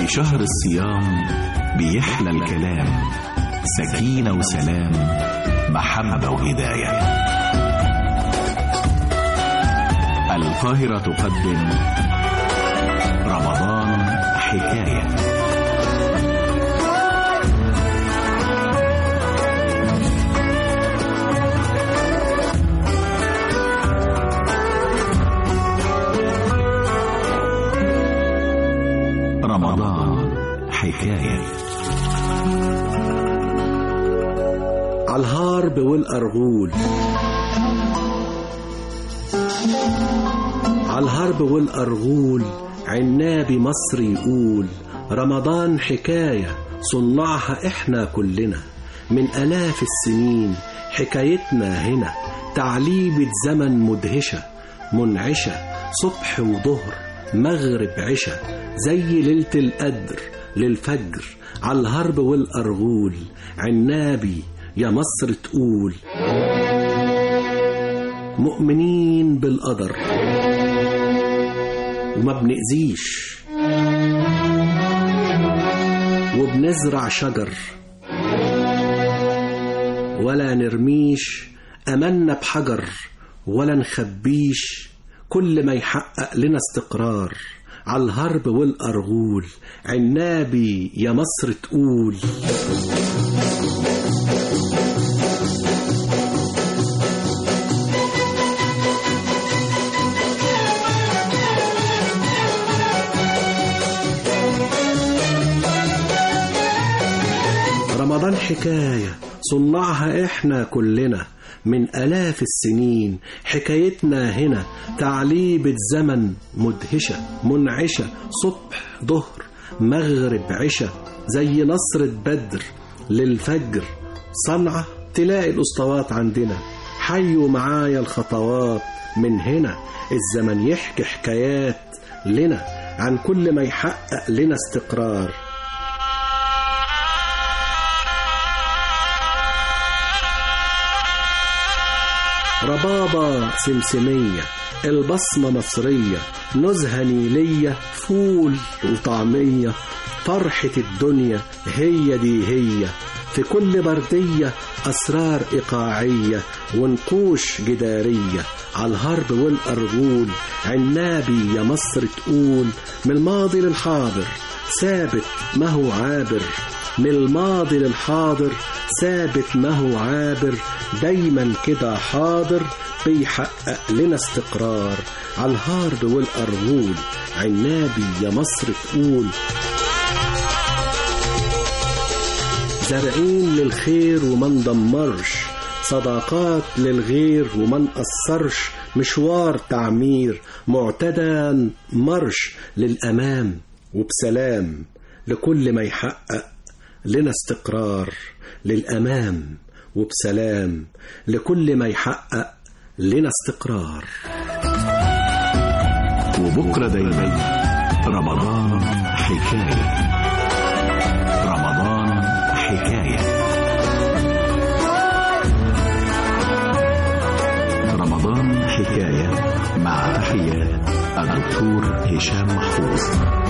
في شهر الصيام بيحلى الكلام سكينة وسلام محبة وهداية القاهرة تقدم رمضان حكاية رمضان حكاية على الهارب والأرغول على الهرب والأرغول عنابي مصر يقول رمضان حكاية صنعها إحنا كلنا من آلاف السنين حكايتنا هنا تعليبة زمن مدهشة منعشة صبح وظهر مغرب عشا زي ليلة القدر للفجر على الهرب والأرغول عنابي يا مصر تقول مؤمنين بالقدر وما بنأذيش وبنزرع شجر ولا نرميش أملنا بحجر ولا نخبيش كل ما يحقق لنا استقرار على الهرب والأرغول عنابي يا مصر تقول رمضان حكاية صنعها إحنا كلنا من آلاف السنين حكايتنا هنا تعليبة زمن مدهشة منعشة صبح ظهر مغرب عشا زي نصرة بدر للفجر صنعة تلاقي الأسطوات عندنا حيوا معايا الخطوات من هنا الزمن يحكي حكايات لنا عن كل ما يحقق لنا استقرار ربابة سمسمية البصمة مصرية نزهة نيلية فول وطعمية فرحة الدنيا هي دي هي في كل بردية أسرار إيقاعية ونقوش جدارية على الهرب والأرغول عنابي يا مصر تقول من الماضي للحاضر ثابت ما هو عابر من الماضي للحاضر ثابت ما هو عابر دايما كده حاضر بيحقق لنا استقرار على الهارب والأرغول عنابي يا مصر تقول زارعين للخير وما ندمرش صداقات للغير وما نقصرش مشوار تعمير معتدى مرش للأمام وبسلام لكل ما يحقق لنا استقرار للأمام وبسلام لكل ما يحقق لنا استقرار وبكرة دايما رمضان حكاية رمضان حكاية رمضان حكاية مع تحيات الدكتور هشام محفوظ